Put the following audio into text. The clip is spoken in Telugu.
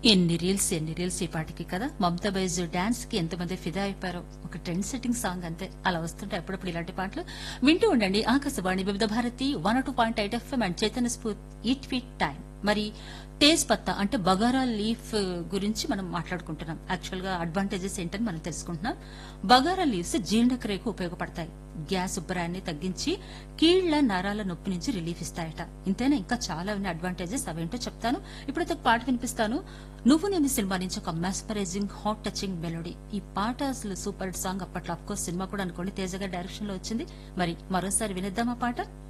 ఎన్ని రీల్స్ ఎన్ని రీల్స్ ఈ పాటికి కదా మమతా బైజ్ డాన్స్ కి ఎంతమంది ఫిదా అయిపోయారో ఒక ట్రెండ్ సెట్టింగ్ సాంగ్ అంతే అలా వస్తుంటాయి అప్పుడప్పుడు ఇలాంటి పాటలు వింటూ ఉండండి Akashvani Vividh Bharati one two point eight FM and చైతన్య స్ఫూర్తి ఈట్ ఫీట్ టైం మరి టేజ్ పత్తా అంటే బగారా లీఫ్ గురించి మనం మాట్లాడుకుంటున్నాం యాక్చువల్ గా అడ్వాంటేజెస్ ఏంటని మనం తెలుసుకుంటున్నాం బగారా లీవ్స్ జీర్ణక్రియకు ఉపయోగపడతాయి గ్యాస్ ఉబ్బరాన్ని తగ్గించి కీళ్ల నరాల నొప్పి నుంచి రిలీఫ్ ఇస్తాయట ఇంతేనా ఇంకా చాలా ఉన్న అడ్వాంటేజెస్ అవేంటో చెప్తాను ఇప్పుడైతే ఒక పాట వినిపిస్తాను నువ్వు నేను సినిమా నుంచి ఒక మెస్పరైజింగ్ హాట్ టచింగ్ మెలోడీ ఈ పాట అసలు సూపర్ హిట్ సాంగ్ అప్పట్లో అఫ్కోర్స్ సినిమా కూడా అనుకోండి తేజగా డైరెక్షన్ లో వచ్చింది మరి మరోసారి వినిద్దామా పాట